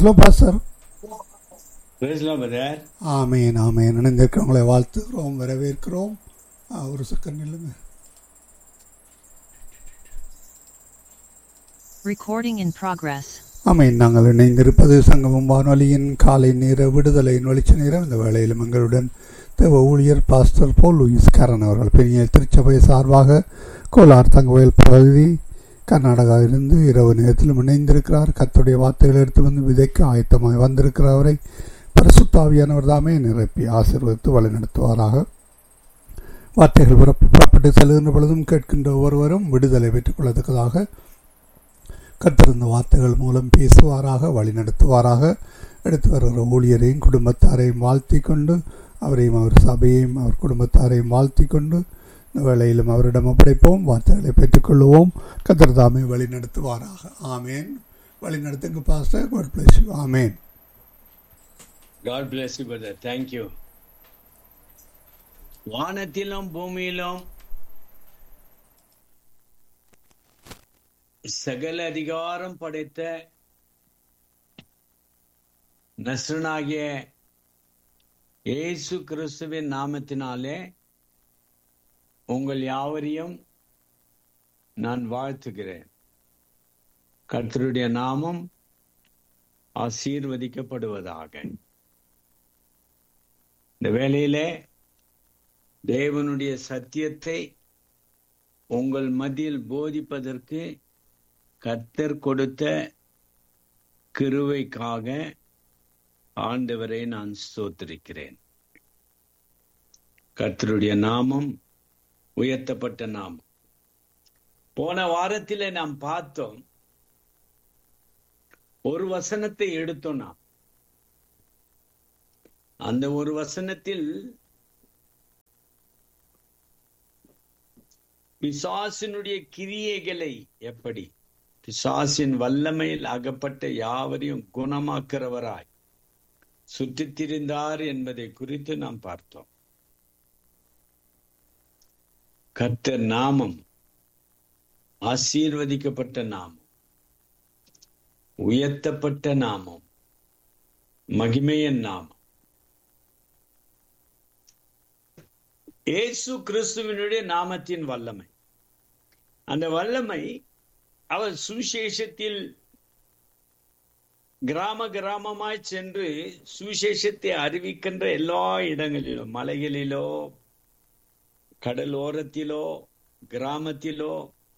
பிரைஸ்லோ pastor பேசலாம் brother ஆமேன் ஆமேன் இணைந்திருக்கிறவங்களை வாழ்த்துகிறோம் வரவேற்கிறோம் ஆ, ஒரு செகண்ட் இல்லைங்க Recording in progress. ஆமேன் நாங்கள் இணைந்திருப்பது சங்கமம் வானொலியின் காலை நேர விடுதலையின் வெளிச்ச நேரம் இந்த வேளையிலும் எங்களுடன் தேவ ஊழியர் பாஸ்டர் போல் லூயிஸ் கரன் அவர்கள் பெரிய திருச்சபை சார்பாக கோலார் தங்கவயல் பகுதி கர்நாடகா இருந்து இரவு நேரத்திலும் இணைந்திருக்கிறார் கர்த்தருடைய வார்த்தைகளை எடுத்து வந்து விதைக்க ஆயத்தமாய் வந்திருக்கிறவரை பரிசுத்தாவியானவர் தாமே நிரப்பி ஆசீர்வதித்து வழிநடத்துவாராக வார்த்தைகள் புறப்ப- புறப்பட்டு செல்கின்ற பொழுதும் கேட்கின்ற ஒருவரும் விடுதலை பெற்றுக் கொள்ளத்தக்கதாக கத்திருந்த வார்த்தைகள் மூலம் பேசுவாராக வழிநடத்துவாராக எடுத்து வருகிற ஊழியரையும் குடும்பத்தாரையும் வாழ்த்தி கொண்டு அவரையும் அவர் சபையையும் அவர் குடும்பத்தாரையும் வாழ்த்தி கொண்டு இந்த வேளையிலும் அவரிடம் ஒப்படைப்போம் வார்த்தைகளை பெற்றுக்கொள்வோம் கத்தர் தாமே வழி நடத்துவாராக ஆமேன் வழி நடத்துங்க பாஸ்டர் God bless you. ஆமேன் God bless you brother thank you வானத்திலும் பூமியிலும் சகல அதிகாரம் படைத்த நஸ்ரனாகிய இயேசு கிறிஸ்துவின் நாமத்தினாலே உங்கள் யாவரையும் நான் வாழ்த்துகிறேன் கர்த்தருடைய நாமம் ஆசீர்வதிக்கப்படுவதாக இந்த வேளையிலே தேவனுடைய சத்தியத்தை உங்கள் மத்தியில் போதிப்பதற்கு கர்த்தர் கொடுத்த கிருவைக்காக ஆண்டவரை நான் ஸ்தோத்திரிக்கிறேன் கர்த்தருடைய நாமம் உயர்த்தப்பட்ட நாமம் போன வாரத்திலே நாம் பார்த்தோம் ஒரு வசனத்தை எடுத்தோம் நாம் அந்த ஒரு வசனத்தில் பிசாசினுடைய கிரியைகளை எப்படி பிசாசின் வல்லமையில் அகப்பட்ட யாவரையும் குணமாக்கிறவராய் சுற்றித் திரிந்தார் என்பதை குறித்து நாம் பார்த்தோம் கர்த்தர் நாமம் ஆசீர்வதிக்கப்பட்ட நாமம் உயர்த்தப்பட்ட நாமம் மகிமையின் நாமம் இயேசு கிறிஸ்துவினுடைய நாமத்தின் வல்லமை அந்த வல்லமை அவர் சுவிசேஷத்தில் கிராம கிராமமாய் சென்று சுவிசேஷத்தை அறிவிக்கின்ற எல்லா இடங்களிலும் மலைகளிலோ கடல் ஓரத்திலோ கிராமத்திலோ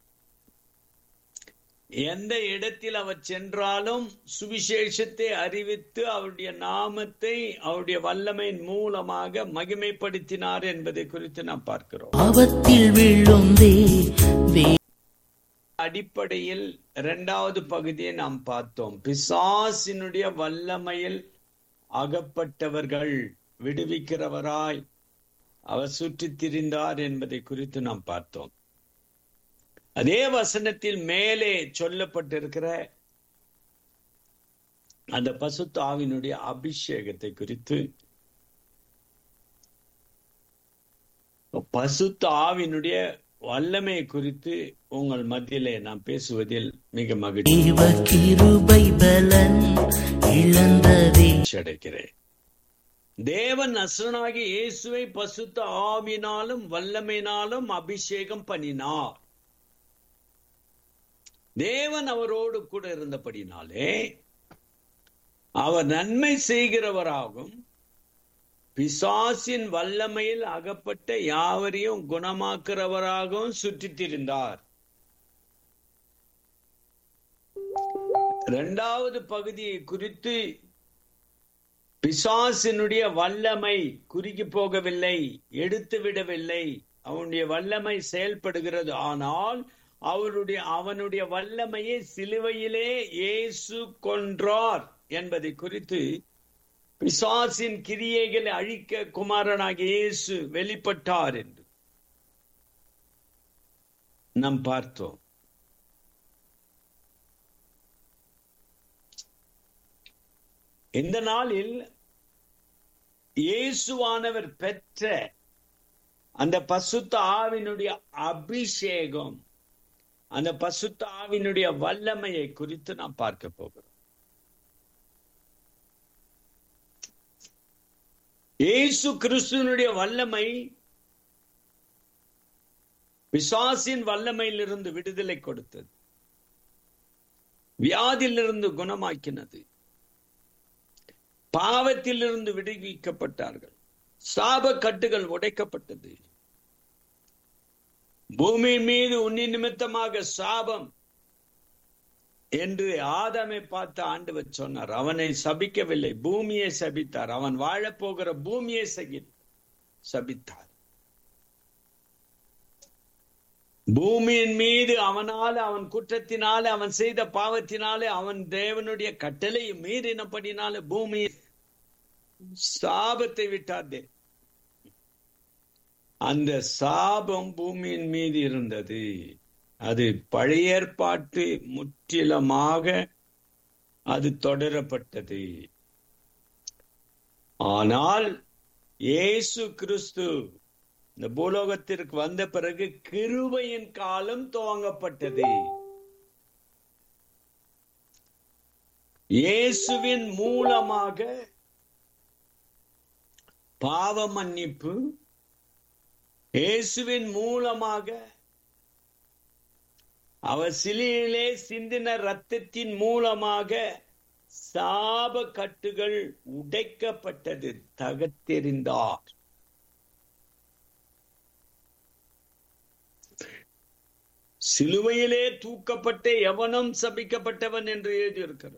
எந்த இடத்தில் அவர் சென்றாலும் சுவிசேஷத்தை அறிவித்து அவருடைய நாமத்தை அவருடைய வல்லமையின் மூலமாக மகிமைப்படுத்தினார் என்பதை குறித்து நாம் பார்க்கிறோம் ஆபத்தில் விழுந்தே வே அடிப்படையில் இரண்டாவது பகுதியை நாம் பார்த்தோம் பிசாசினுடைய வல்லமையில் அகப்பட்டவர்கள் விடுவிக்கிறவராய் அவர் சுற்றித் திரிந்தார் என்பதை குறித்து நாம் பார்த்தோம் அதே வசனத்தில் மேலே சொல்லப்பட்டிருக்கிற அந்த பசுத்த ஆவினுடைய அபிஷேகத்தை குறித்து பசுத்த ஆவினுடைய வல்லமை குறித்து உங்கள் மத்தியிலே நான் பேசுவதில் மிக மகிழ்ச்சி தேவ கிருபை பலன் இழந்ததே அடைகிறேன் தேவன் அசுரனாகி இயேசுவை பசுத்த ஆவினாலும் வல்லமையினாலும் அபிஷேகம் பண்ணினார் தேவன் அவரோடு கூட இருந்தபடினாலே அவர் நன்மை செய்கிறவராகும் பிசாசின் வல்லமையில் அகப்பட்ட யாவரையும் குணமாக்குறவராகவும் சுற்றித் திரிந்தார் இரண்டாவது பகுதியை குறித்து பிசாசினுடைய வல்லமை குறுகி போகவில்லை எடுத்து விடவில்லை அவனுடைய வல்லமை செயல்படுகிறது ஆனால் அவருடைய அவனுடைய வல்லமையை சிலுவையிலே இயேசு கொன்றார் என்பதை குறித்து பிசாசின் கிரியைகளை அழிக்க குமாரனாகிய இயேசு வெளிப்பட்டார் என்று நாம் பார்த்தோம் இந்த நாளில் இயேசுவானவர் பெற்ற அந்த பசுத்த ஆவினுடைய அபிஷேகம் அந்த பசுத்த ஆவினுடைய வல்லமையை குறித்து நாம் பார்க்க போகிறோம் இயேசு கிறிஸ்துவனுடைய வல்லமை பிசாசின் வல்லமையிலிருந்து விடுதலை கொடுத்தது வியாதியிலிருந்து குணமாக்கினது பாவத்திலிருந்து விடுவிக்கப்பட்டார்கள் சாப கட்டுகள் உடைக்கப்பட்டது பூமி மீது உன்னி நிமித்தமாக சாபம் என்று ஆதாமை பார்த்து ஆண்டவர் சொன்னார் அவனை சபிக்கவில்லை பூமியை சபித்தார் அவன் வாழப்போகிற பூமியை சகி- சபித்தார் பூமியின் மீது அவனால அவன் குற்றத்தினால அவன் செய்த பாவத்தினாலே அவன் தேவனுடைய கட்டளை மீறினபடினால பூமி சாபத்தை விட்டாதே அந்த சாபம் பூமியின் மீது இருந்தது அது பழைய ஏற்பாட்டு முற்றிலுமாக அது தொடரப்பட்டது ஆனால் இயேசு கிறிஸ்து இந்த பூலோகத்திற்கு வந்த பிறகு கிருபையின் காலம் துவங்கப்பட்டது இயேசுவின் மூலமாக பாவ மன்னிப்பு இயேசுவின் மூலமாக அவர் சிலையிலே சிந்தின ரத்தத்தின் மூலமாக சாப கட்டுகள் உடைக்கப்பட்டது தகத்தெறிந்தார் சிலுவையிலே தூக்கப்பட்ட எவனும் சபிக்கப்பட்டவன் என்று எழுதியிருக்கிறது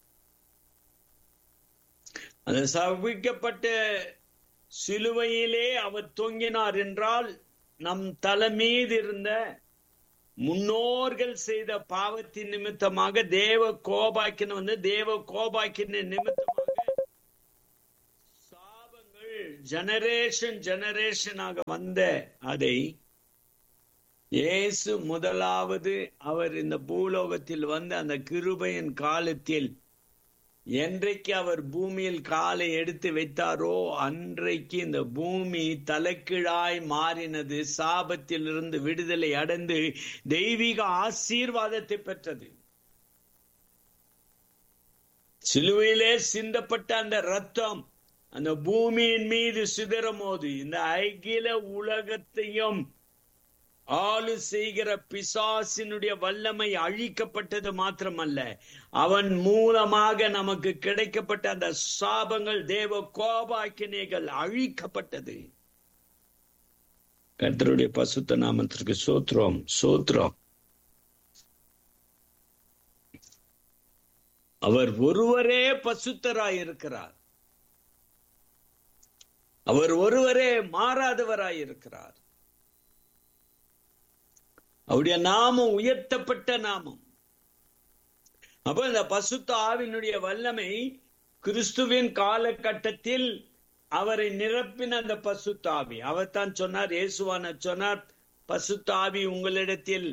அந்த சபிக்கப்பட்ட சிலுவையிலே அவர் தொங்கினார் என்றால் நம் தலை மீது இருந்த முன்னோர்கள் செய்த பாவத்தின் நிமித்தமாக தேவ கோபாக்கின வந்து தேவ கோபாக்கின நிமித்தமாக சாபங்கள் ஜெனரேஷன் ஜெனரேஷனாக வந்த அதை இயேசு முதலாவது அவர் இந்த பூலோகத்தில் வந்த அந்த கிருபையின் காலத்தில் என்றைக்கு அவர் பூமியில் காலை எடுத்து வைத்தாரோ அன்றைக்கு இந்த பூமி தலைக்கீழாய் மாறினது சாபத்தில் இருந்து விடுதலை அடைந்து தெய்வீக ஆசீர்வாதத்தை பெற்றது சிலுவையிலே சிந்தப்பட்ட அந்த ரத்தம் அந்த பூமியின் மீது சிதறும் போது இந்த அகில உலகத்தையும் ஆளு செய்கிற பிசாசினுடைய வல்லமை அழிக்கப்பட்டது மாத்திரமல்ல அவன் மூலமாக நமக்கு கிடைக்கப்பட்ட அந்த சாபங்கள் தேவ கோபாக்கினைகள் அழிக்கப்பட்டது கர்த்தருடைய பசுத்த நாமத்திற்கு சோத்ரம் சோத்ரம் அவர் ஒருவரே பசுத்தராய் இருக்கிறார் அவர் ஒருவரே மாறாதவராய் இருக்கிறார் அவருடைய நாமம் உயர்த்தப்பட்ட நாமம் அப்ப இந்த பசுத்த ஆவினுடைய வல்லமை கிறிஸ்துவின் காலகட்டத்தில் அவரை நிரப்பின அந்த பசுத்தாவி அவர் தான் சொன்னார் இயேசுவான சொன்னார் பசுத்தாவி உங்களிடத்தில்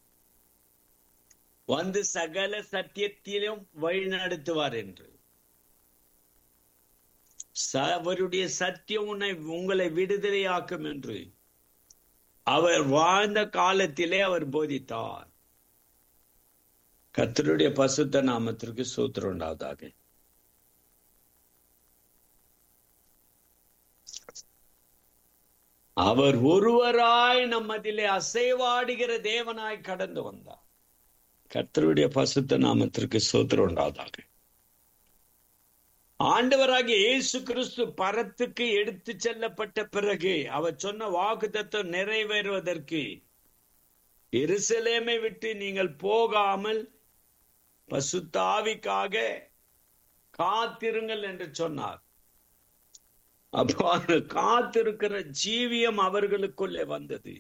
வந்து சகல சத்தியத்திலும் வழி நடத்துவார் என்று அவருடைய சத்தியம் உன்னை உங்களை விடுதலையாக்கும் என்று அவர் வாழ்ந்த காலத்திலே அவர் போதித்தார் கத்தருடைய பசுத்த நாமத்திற்கு சூத்திரம் உண்டாவதாக அவர் ஒருவராய் நம்மதிலே அசைவாடுகிற தேவனாய் கடந்து வந்தார் கர்த்தருடைய பசுத்த நாமத்திற்கு சோத்திரம் உண்டாவதாக ஆண்டவராகிய இயேசு கிறிஸ்து பரத்துக்கு எடுத்து செல்லப்பட்ட பிறகு அவர் சொன்ன வாக்கு தத்துவம் நிறைவேறுவதற்கு எருசலேமை விட்டு நீங்கள் போகாமல் பசுத்தாவிக்காக காத்திருங்கள் என்று சொன்னார் அப்போ அந்த காத்திருக்கிற ஜீவியம் அவர்களுக்குள்ளே வந்தது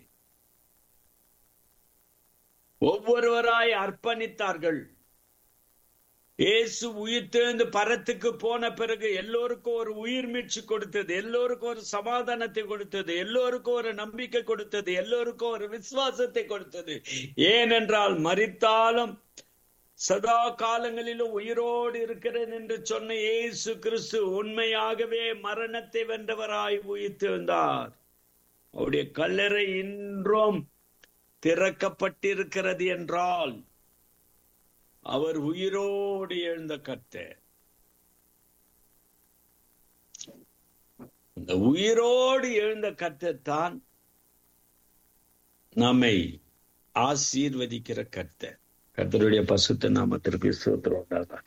ஒவ்வொருவராய் அர்ப்பணித்தார்கள் இயேசு உயிர் தேர்ந்து பரத்துக்கு போன பிறகு எல்லோருக்கும் ஒரு உயிர் மீட்சி கொடுத்தது எல்லோருக்கும் ஒரு சமாதானத்தை கொடுத்தது எல்லோருக்கும் ஒரு நம்பிக்கை கொடுத்தது எல்லோருக்கும் ஒரு விசுவாசத்தை கொடுத்தது ஏனென்றால் மறித்தாலும் சதா காலங்களிலும் உயிரோடு இருக்கிறேன் என்று சொன்ன இயேசு கிறிஸ்து உண்மையாகவே மரணத்தை வென்றவராய் உயிர் தேர்ந்தார் அவருடைய கல்லறை இன்றும் திறக்கப்பட்டிருக்கிறது என்றால் அவர் உயிரோடு எழுந்த கர்த்தர் அந்த உயிரோடு எழுந்த கர்த்தர் நம்மை ஆசீர்வதிக்கிற கர்த்தர் கர்த்தருடைய பசுத்த நாமத்திற்கு சோத்திரம் உண்டாதாக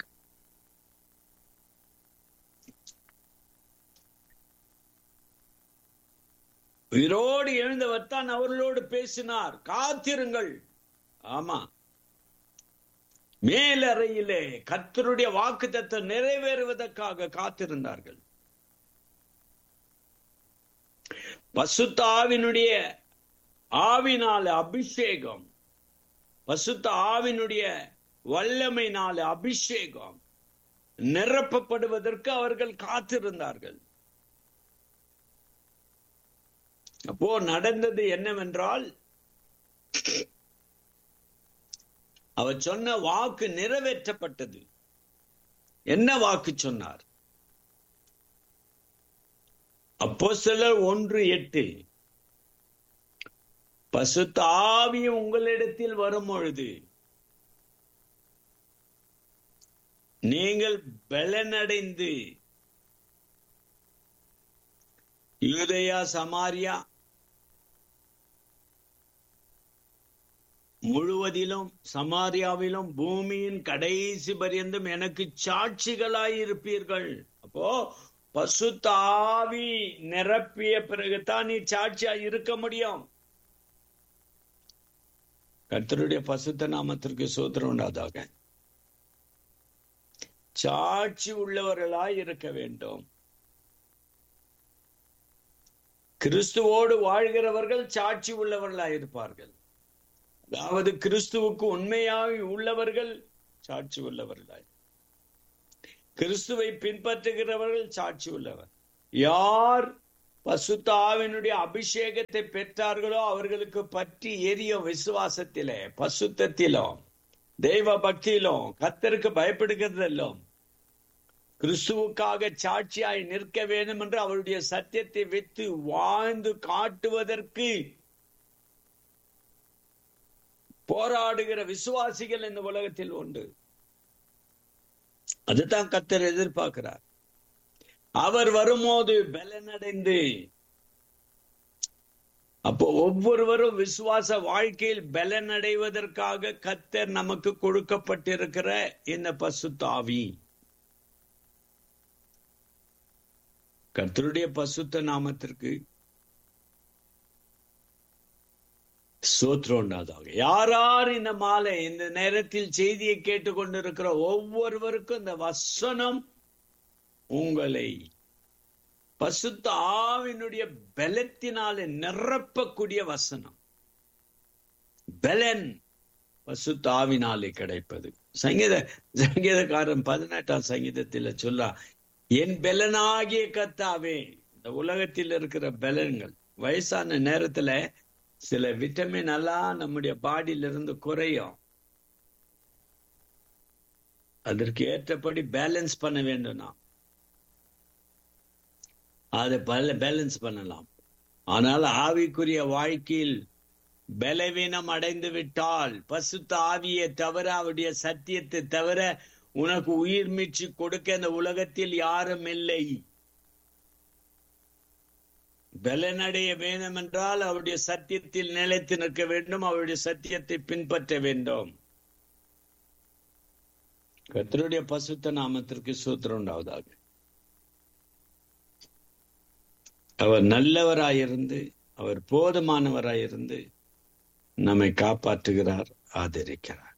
உயிரோடு எழுந்தவர் தான் அவர்களோடு பேசினார் காத்திருங்கள் ஆமா மேலறையிலே கர்த்தருடைய வாக்கு நிறைவேறுவதற்காக காத்திருந்தார்கள் பசுத்த ஆவினுடைய ஆவினால அபிஷேகம் பசுத்த ஆவினுடைய வல்லமைனால அபிஷேகம் நிரப்பப்படுவதற்கு அவர்கள் காத்திருந்தார்கள் அப்போ நடந்தது என்னவென்றால் அவர் சொன்ன வாக்கு நிறைவேற்றப்பட்டது என்ன வாக்கு சொன்னார் அப்போ சிலர் ஒன்று எட்டு பசுத்த ஆவி உங்களிடத்தில் வரும் பொழுது நீங்கள் பலனடைந்து யூதயா சமாரியா முழுவதிலும் சமாரியாவிலும் பூமியின் கடைசி பரியந்தம் எனக்கு சாட்சிகளாய் இருப்பீர்கள் அப்போ பசுத்தாவி நிரப்பிய பிறகுதான் நீ சாட்சியா இருக்க முடியும் கர்த்தருடைய பசுத்த நாமத்திற்கு சூத்திரம் உண்டாதாக சாட்சி உள்ளவர்களாய் இருக்க வேண்டும் கிறிஸ்துவோடு வாழ்கிறவர்கள் சாட்சி உள்ளவர்களாய் இருப்பார்கள் அதாவது கிறிஸ்துவுக்கு உண்மையாய் உள்ளவர்கள் சாட்சி உள்ளவர்களாய் கிறிஸ்துவை பின்பற்றுகிறவர்கள் சாட்சி உள்ளவர் யார் பசுத்த ஆவினுடைய அபிஷேகத்தை பெற்றார்களோ அவர்களுக்கு பற்றி எரியும் விசுவாசத்திலே பசுத்தத்திலும் தெய்வ பக்தியிலும் கத்தருக்கு பயப்படுகிறதிலும் கிறிஸ்துவுக்காக சாட்சியாய் நிற்க வேண்டும் என்று அவருடைய சத்தியத்தை வைத்து வாழ்ந்து காட்டுவதற்கு போராடுகிற விசுவாசிகள் இந்த உலகத்தில் உண்டு அதுதான் கத்தர் எதிர்பார்க்கிறார் அவர் வரும்போது பலனடைந்து அப்போ ஒவ்வொருவரும் விசுவாச வாழ்க்கையில் பலனடைவதற்காக கத்தர் நமக்கு கொடுக்கப்பட்டிருக்கிற இந்த பசுத்தாவி கர்த்தருடைய பசுத்த நாமத்திற்கு சோத்ரோண்டாதாக யார் யார் இந்த மாலை இந்த நேரத்தில் செய்தியை கேட்டுக்கொண்டிருக்கிற ஒவ்வொருவருக்கும் இந்த வசனம் உங்களை பசுத்த ஆவினுடைய பலத்தினாலே நிரப்பக்கூடிய வசனம் பலன் பசுத்த ஆவினாலே கிடைப்பது சங்கீத சங்கீதக்காரன் பதினெட்டாம் சங்கீதத்தில் சொல்ல என் பலனாகிய கத்தாவே இந்த உலகத்தில் இருக்கிற பலன்கள் வயசான நேரத்துல சில விட்டமின் எல்லாம் நம்முடைய பாடியில இருந்து குறையும் அதற்கு ஏற்றபடி பேலன்ஸ் பண்ண வேண்டும் நாம் அதை பேலன்ஸ் பண்ணலாம் ஆனால் ஆவிக்குரிய வாழ்க்கையில் பலவீனம் அடைந்து விட்டால் பசுத்த ஆவியை தவிர அவருடைய சத்தியத்தை தவிர உனக்கு உயிர் மீட்சி கொடுக்க இந்த உலகத்தில் யாரும் இல்லை பலனடைய வேண்டும் என்றால் அவருடைய சத்தியத்தில் நிலைத்து நிற்க வேண்டும் அவருடைய சத்தியத்தை பின்பற்ற வேண்டும் கத்தருடைய பசுத்த நாமத்திற்கு சூத்திரம் உண்டாவதாக அவர் நல்லவராயிருந்து அவர் போதுமானவராயிருந்து நம்மை காப்பாற்றுகிறார் ஆதரிக்கிறார்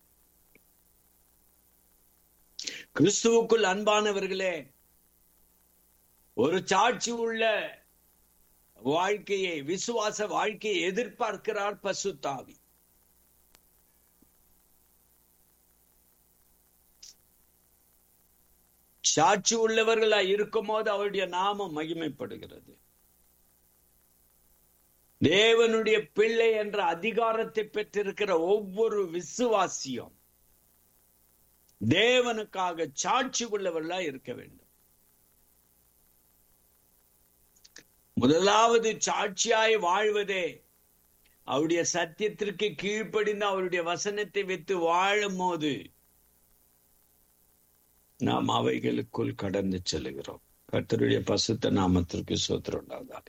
கிறிஸ்துவுக்குள் அன்பானவர்களே ஒரு சாட்சி உள்ள வாழ்க்கையை விசுவாச வாழ்க்கையை எதிர்பார்க்கிறார் பசுத்தாவி சாட்சி உள்ளவர்களா இருக்கும் போது அவருடைய நாமம் மகிமைப்படுகிறது தேவனுடைய பிள்ளை என்ற அதிகாரத்தை பெற்றிருக்கிற ஒவ்வொரு விசுவாசியும் தேவனுக்காக சாட்சி உள்ளவர்களா இருக்க வேண்டும் முதலாவது சாட்சியாய் வாழ்வதே அவருடைய சத்தியத்திற்கு கீழ்ப்படிந்து அவருடைய வசனத்தை வைத்து வாழும் போது நாம் அவைகளுக்குள் கடந்து செல்கிறோம் கர்த்தருடைய பசுத்த நாமத்திற்கு சோத்திரம் உண்டாவதாக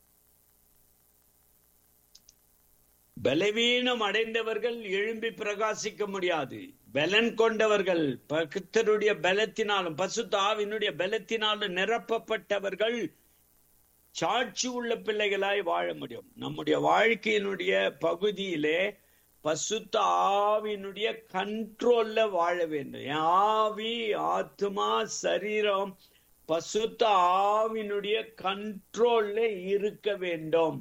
பலவீனம் அடைந்தவர்கள் எழும்பி பிரகாசிக்க முடியாது பலன் கொண்டவர்கள் கர்த்தருடைய பலத்தினாலும் பசுத்த ஆவினுடைய பலத்தினாலும் நிரப்பப்பட்டவர்கள் சாட்சி உள்ள பிள்ளைகளாய் வாழ முடியும் நம்முடைய வாழ்க்கையினுடைய பகுதியிலே பசுத்த ஆவினுடைய கண்ட்ரோல்ல வாழ வேண்டும் என் ஆவி ஆத்மா சரீரம் பசுத்த ஆவினுடைய கண்ட்ரோல்ல இருக்க வேண்டும்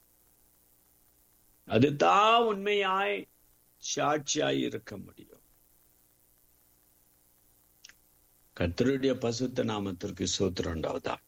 அதுதான் உண்மையாய் சாட்சியாய் இருக்க முடியும் கர்த்தருடைய பசுத்த நாமத்திற்கு சூத்திரம் உண்டாவதாக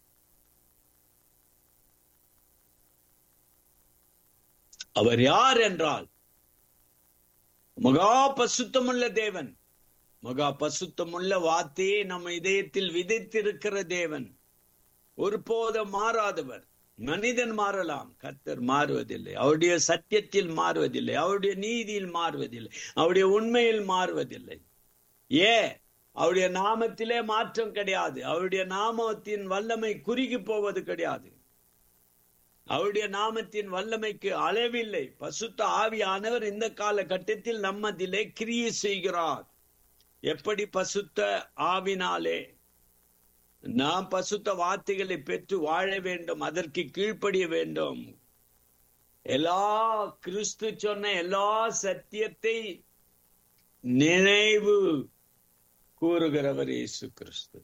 அவர் யார் என்றால் மகா பசுத்தமுள்ள தேவன் மகா பசுத்தமுள்ள வார்த்தையை நம்ம இதயத்தில் விதைத்திருக்கிற தேவன் ஒருபோதும் மாறாதவர் மனிதன் மாறலாம் கர்த்தர் மாறுவதில்லை அவருடைய சத்தியத்தில் மாறுவதில்லை அவருடைய நீதியில் மாறுவதில்லை அவருடைய உண்மையில் மாறுவதில்லை ஏ அவருடைய நாமத்திலே மாற்றம் கிடையாது அவருடைய நாமத்தின் வல்லமை குறுகி போவது கிடையாது அவருடைய நாமத்தின் வல்லமைக்கு அளவில்லை பசுத்த ஆவியானவர் இந்த காலகட்டத்தில் நம்மதிலே கிரியை செய்கிறார் எப்படி பசுத்த ஆவினாலே நாம் பசுத்த வார்த்தைகளை பெற்று வாழ வேண்டும் அதற்கு கீழ்ப்படிய வேண்டும் எல்லா கிறிஸ்து சொன்ன எல்லா சத்தியத்தை நினைவு கூறுகிறவர் இயேசு கிறிஸ்து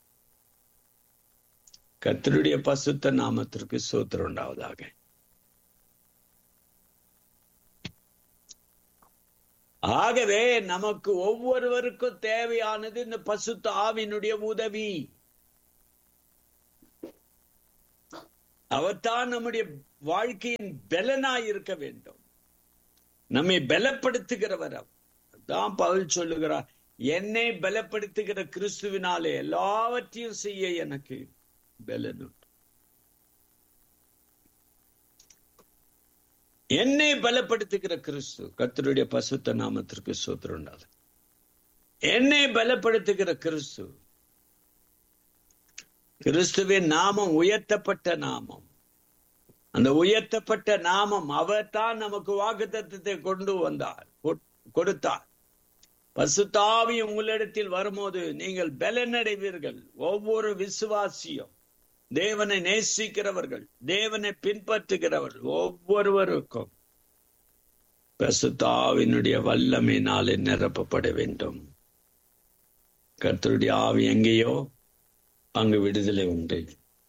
கத்தருடைய பசுத்த நாமத்திற்கு சோத்திரம் உண்டாவதாக ஆகவே நமக்கு ஒவ்வொருவருக்கும் தேவையானது இந்த பசுத்த ஆவினுடைய உதவி அவர்தான் நம்முடைய வாழ்க்கையின் பலனாய் இருக்க வேண்டும் நம்மை பலப்படுத்துகிறவர் தான் பவுல் சொல்லுகிறார் என்னை பலப்படுத்துகிற கிறிஸ்துவினாலே எல்லாவற்றையும் செய்ய எனக்கு பலன் உண்டு என்னை பலப்படுத்துகிற கிறிஸ்து கத்தருடைய பசுத்த நாமத்திற்கு சோத்திரம் உண்டாது என்னை பலப்படுத்துகிற கிறிஸ்து கிறிஸ்துவின் நாமம் உயர்த்தப்பட்ட நாமம் அந்த உயர்த்தப்பட்ட நாமம் அவர் தான் நமக்கு வாக்குத்தத்தை கொண்டு வந்தார் கொடுத்தார் பசுத்தாவி உங்களிடத்தில் வரும்போது நீங்கள் பலனடைவீர்கள் ஒவ்வொரு விசுவாசியும் தேவனை நேசிக்கிறவர்கள் தேவனை பின்பற்றுகிறவர்கள் ஒவ்வொருவருக்கும் பசுத்தாவினுடைய வல்லமையினாலே நிரப்பப்பட வேண்டும் கர்த்தருடைய ஆவி எங்கேயோ அங்கு விடுதலை உண்டு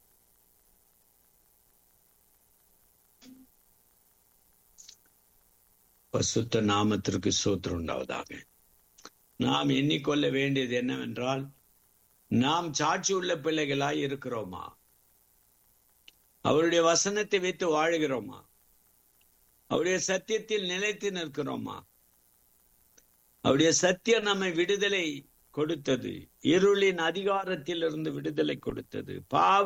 பசுத்த நாமத்திற்கு சூத்திரம் உண்டாவதாக நாம் எண்ணிக்கொள்ள வேண்டியது என்னவென்றால் நாம் சாட்சி உள்ள பிள்ளைகளாய் இருக்கிறோமா அவருடைய வசனத்தை வைத்து வாழுகிறோமா அவருடைய சத்தியத்தில் நிலைத்து நிற்கிறோமா அவருடைய சத்தியம் நம்மை விடுதலை கொடுத்தது இருளின் அதிகாரத்திலிருந்து விடுதலை கொடுத்தது பாவ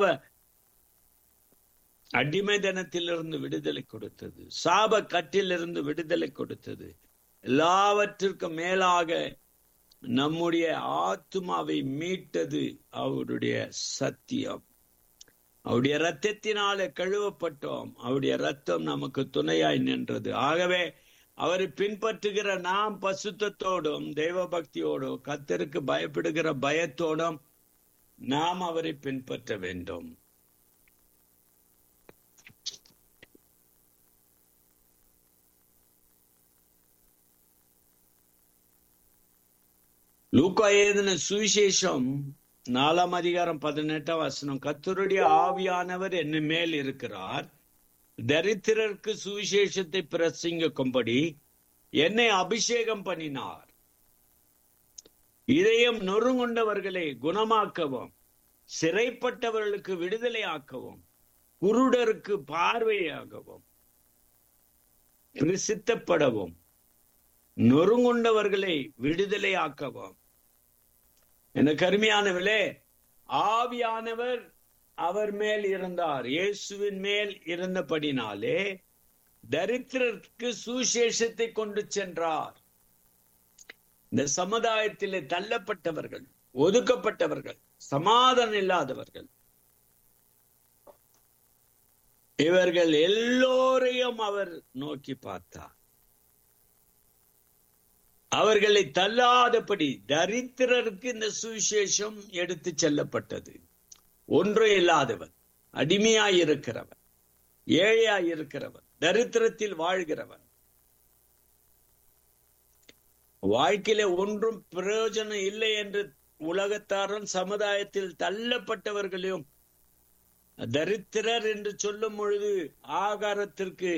அடிமைதனத்திலிருந்து விடுதலை கொடுத்தது சாப கட்டிலிருந்து விடுதலை கொடுத்தது எல்லாவற்றிற்கும் மேலாக நம்முடைய ஆத்மாவை மீட்டது அவருடைய சத்தியம் அவருடைய ரத்தத்தினால கழுவப்பட்டோம் அவருடைய ரத்தம் நமக்கு துணையாய் நின்றது ஆகவே அவரை பின்பற்றுகிற நாம் பசுத்தத்தோடும் தெய்வ பக்தியோடும் கத்தருக்கு பயப்படுகிற பயத்தோடும் நாம் அவரை பின்பற்ற வேண்டும் லூக்கா எழுதின சுவிசேஷம் நாலாம் அதிகாரம் பதினெட்டாம் வசனம் கத்தருடைய ஆவியானவர் என்ன மேல் இருக்கிறார் தரித்திரருக்கு சுவிசேஷத்தை பிரசங்கிக்கும்படி என்னை அபிஷேகம் பண்ணினார் இதயம் நொறுங்குண்டவர்களை குணமாக்கவும் சிறைப்பட்டவர்களுக்கு விடுதலை ஆக்கவும் குருடருக்கு பார்வையாகவும் பிரசித்தப்படவும் நொறுங்குண்டவர்களை விடுதலை ஆக்கவும் என கருமையானவர்களே ஆவியானவர் அவர் மேல் இருந்தார் இயேசுவின் மேல் இருந்தபடினாலே தரித்திரருக்கு சுசேஷத்தை கொண்டு சென்றார் இந்த சமுதாயத்திலே தள்ளப்பட்டவர்கள் ஒதுக்கப்பட்டவர்கள் சமாதானம் இல்லாதவர்கள் இவர்கள் எல்லோரையும் அவர் நோக்கி பார்த்தார் அவர்களை தள்ளாதபடி தரித்திரருக்கு இந்த சுவிசேஷம் எடுத்து செல்லப்பட்டது ஒன்றும் இல்லாதவன் அடிமையாய் இருக்கிறவன் ஏழையாய் இருக்கிறவன் தரித்திரத்தில் வாழ்கிறவன் வாழ்க்கையில ஒன்றும் பிரயோஜனம் இல்லை என்று உலகத்தாரும் சமுதாயத்தில் தள்ளப்பட்டவர்களையும் தரித்திரர் என்று சொல்லும் பொழுது ஆகாரத்திற்கு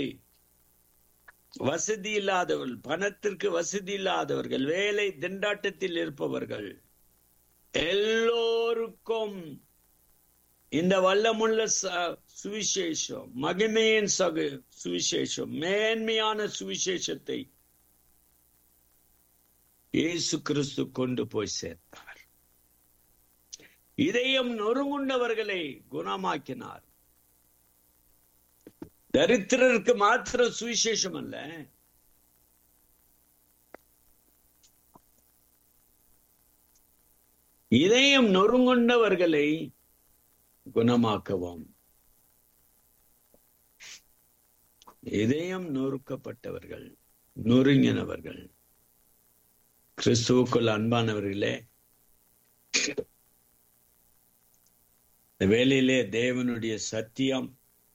வசதி இல்லாதவர்கள் பணத்திற்கு வசதி இல்லாதவர்கள் வேலை திண்டாட்டத்தில் இருப்பவர்கள் எல்லோருக்கும் இந்த வல்லமுள்ள ச- சுவிசேஷம் மகிமையின் சகு சுவிசேஷம் மேன்மையான சுவிசேஷத்தை இயேசு கிறிஸ்து கொண்டு போய் சேர்த்தார் இதயம் நொறுங்குண்டவர்களை குணமாக்கினார் தரித்திரருக்கு மாத்திரம் சுவிசேஷம் அல்ல இதயம் நொறுங்குண்டவர்களை குணமாக்கவும் இதயம் நொறுக்கப்பட்டவர்கள் நொறுங்கினவர்கள் கிறிஸ்துவுக்குள் அன்பானவர்களே இந்த வேலையிலே தேவனுடைய சத்தியம்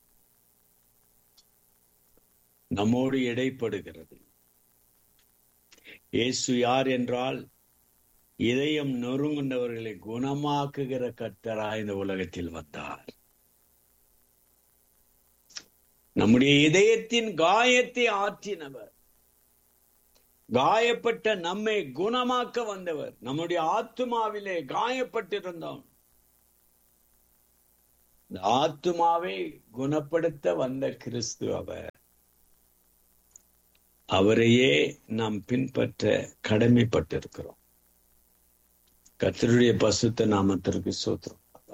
நம்மோடு இடைப்படுகிறது இயேசு யார் என்றால் இதயம் நொறுங்குண்டவர்களை குணமாக்குகிற கர்த்தராய் இந்த உலகத்தில் வந்தார் நம்முடைய இதயத்தின் காயத்தை ஆற்றினவர் காயப்பட்ட நம்மை குணமாக்க வந்தவர் நம்முடைய ஆத்துமாவிலே காயப்பட்டிருந்தோம் இந்த ஆத்துமாவை குணப்படுத்த வந்த கிறிஸ்து அவர் அவரையே நாம் பின்பற்ற கடமைப்பட்டிருக்கிறோம் கர்த்தருடைய பசுத்த நாமத்திற்கு சோத்திரம்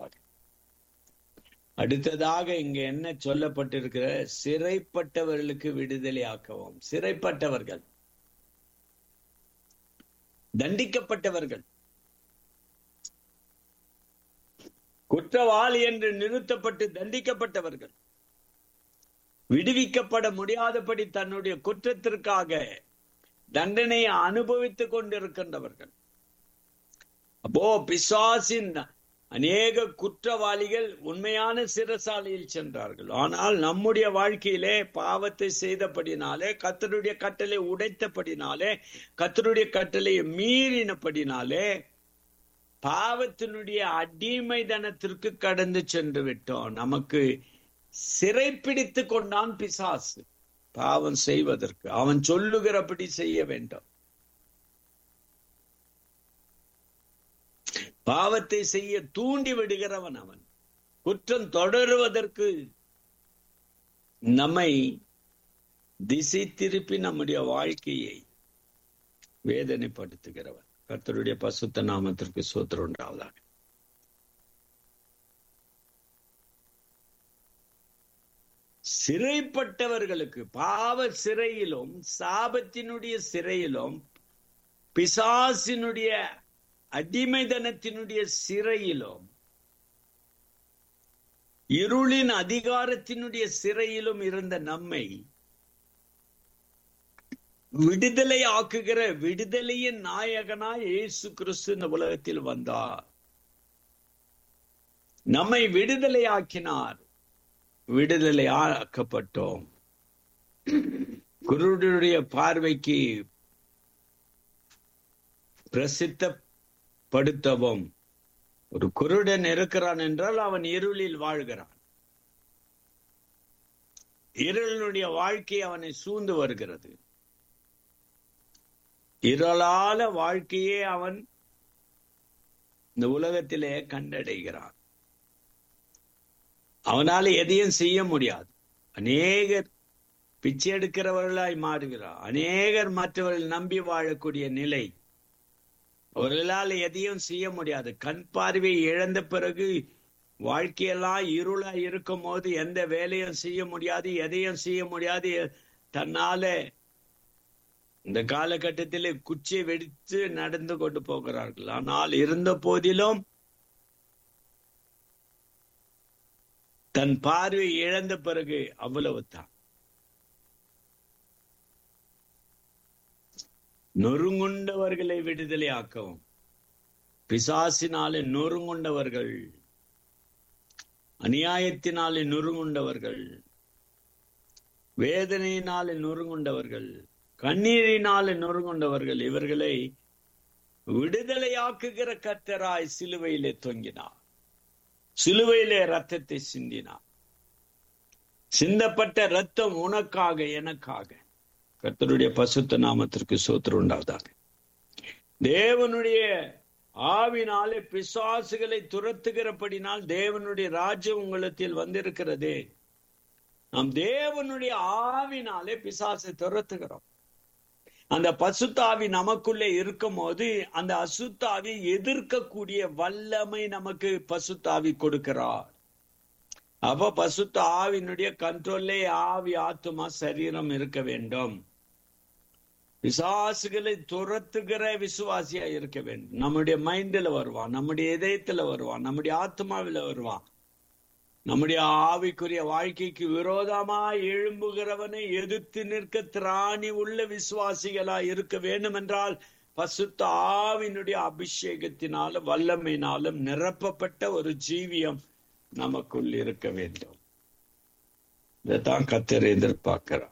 அடுத்ததாக இங்க என்ன சொல்லப்பட்டிருக்கிற சிறைப்பட்டவர்களுக்கு விடுதலை ஆக்கவும் சிறைப்பட்டவர்கள் தண்டிக்கப்பட்டவர்கள் குற்றவாளி என்று நிறுத்தப்பட்டு தண்டிக்கப்பட்டவர்கள் விடுவிக்கப்பட முடியாதபடி தன்னுடைய குற்றத்திற்காக தண்டனையை அனுபவித்துக் கொண்டிருக்கின்றவர்கள் அப்போ பிசாசின் அநேக குற்றவாளிகள் உண்மையான சிறைசாலையில் சென்றார்கள் ஆனால் நம்முடைய வாழ்க்கையிலே பாவத்தை செய்தபடினாலே கத்தருடைய கட்டளை உடைத்தபடினாலே கத்தருடைய கட்டளையை மீறினபடினாலே பாவத்தினுடைய அடிமைதனத்திற்கு கடந்து சென்று விட்டோம் நமக்கு சிறைப்பிடித்து கொண்டான் பிசாசு பாவம் செய்வதற்கு அவன் சொல்லுகிறபடி செய்ய வேண்டும் பாவத்தை செய்ய தூண்டி விடுகிறவன் அவன் குற்றம் தொடருவதற்கு நம்மை திசை திருப்பி நம்முடைய வாழ்க்கையை வேதனைப்படுத்துகிறவன் கர்த்தருடைய பசுத்த நாமத்திற்கு சோத்திரம் உண்டாவதாக சிறைப்பட்டவர்களுக்கு பாவ சிறையிலும் சாபத்தினுடைய சிறையிலும் பிசாசினுடைய அடிமைதனத்தினுடைய சிறையிலும் இருளின் அதிகாரத்தினுடைய சிறையிலும் இருந்த நம்மை விடுதலை ஆக்குகிற விடுதலையின் நாயகனாய் இயேசு கிறிஸ்து இந்த உலகத்தில் வந்தார் நம்மை விடுதலை ஆக்கினார் விடுதலை ஆக்கப்பட்டோம் குருடைய பார்வைக்கு பிரசித்தப்படுத்தவும் ஒரு குருடன் இருக்கிறான் என்றால் அவன் இருளில் வாழ்கிறான் இருளினுடைய வாழ்க்கை அவனை சூழ்ந்து வருகிறது இருளால வாழ்க்கையே அவன் இந்த உலகத்திலே கண்டடைகிறான் அவனால எதையும் செய்ய முடியாது அநேகர் பிச்சை எடுக்கிறவர்களாய் மாறுகிறார் அநேகர் மற்றவர்கள் நம்பி வாழக்கூடிய நிலை அவர்களால் எதையும் செய்ய முடியாது கண் பார்வை இழந்த பிறகு வாழ்க்கையெல்லாம் இருளா இருக்கும் போது எந்த வேலையும் செய்ய முடியாது எதையும் செய்ய முடியாது தன்னால இந்த காலகட்டத்திலே குச்சியை வெடித்து நடந்து கொண்டு போகிறார்கள் ஆனால் இருந்த போதிலும் தன் பார்வை இழந்த பிறகு அவ்வளவுதான் நொறுங்குண்டவர்களை விடுதலை ஆக்கவும் பிசாசினாலே நொறுங்குண்டவர்கள் அநியாயத்தினாலே நொறுங்குண்டவர்கள் வேதனையினாலே நொறுங்குண்டவர்கள் கண்ணீரினாலே நொறுங்குண்டவர்கள் இவர்களை விடுதலையாக்குகிற கர்த்தராய் சிலுவையிலே தொங்கினார் சிலுவையிலே ரத்தத்தை சிந்தினார் சிந்தப்பட்ட ரத்தம் உனக்காக எனக்காக கர்த்தருடைய பசுத்த நாமத்திற்கு சோத்திரம் உண்டாவதாக தேவனுடைய ஆவினாலே பிசாசுகளை துரத்துகிறபடினால் தேவனுடைய ராஜ்யம் உங்களத்தில் வந்திருக்கிறதே நாம் தேவனுடைய ஆவினாலே பிசாசை துரத்துகிறோம் அந்த பசுத்தாவி நமக்குள்ளே இருக்கும் போது அந்த அசுத்தாவி எதிர்க்கக்கூடிய வல்லமை நமக்கு பசுத்தாவி கொடுக்கிறார் அப்ப பசுத்த ஆவினுடைய கண்ட்ரோல்லே ஆவி ஆத்துமா சரீரம் இருக்க வேண்டும் பிசாசுகளை துரத்துகிற விசுவாசியா இருக்க வேண்டும் நம்முடைய மைண்ட்ல வருவான் நம்முடைய இதயத்துல வருவான் நம்முடைய ஆத்மாவில வருவான் நம்முடைய ஆவிக்குரிய வாழ்க்கைக்கு விரோதமா எழும்புகிறவனை எதிர்த்து நிற்க திராணி உள்ள விசுவாசிகளா இருக்க வேண்டும் என்றால் பசுத்த ஆவினுடைய அபிஷேகத்தினாலும் வல்லமையினாலும் நிரப்பப்பட்ட ஒரு ஜீவியம் நமக்குள் இருக்க வேண்டும் இதைத்தான் கத்தர் எதிர்பார்க்கிறார்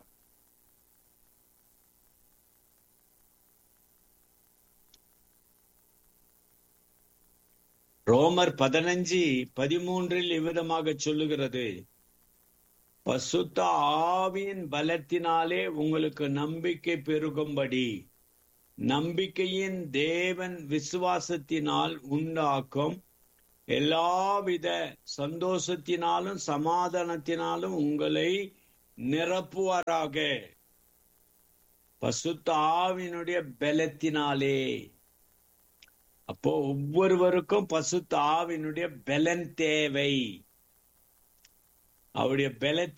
ரோமர் பதினஞ்சு பதிமூன்றில் இவ்விதமாக சொல்லுகிறது பசுத்த ஆவியின் பலத்தினாலே உங்களுக்கு நம்பிக்கை பெருகும்படி நம்பிக்கையின் தேவன் விசுவாசத்தினால் உண்டாக்கும் எல்லாவித சந்தோஷத்தினாலும் சமாதானத்தினாலும் உங்களை நிரப்புவாராக பசுத்த ஆவினுடைய பலத்தினாலே அப்போ ஒவ்வொருவருக்கும் பசுத்த ஆவினுடைய பலன் தேவை அவருடைய பலத்தின்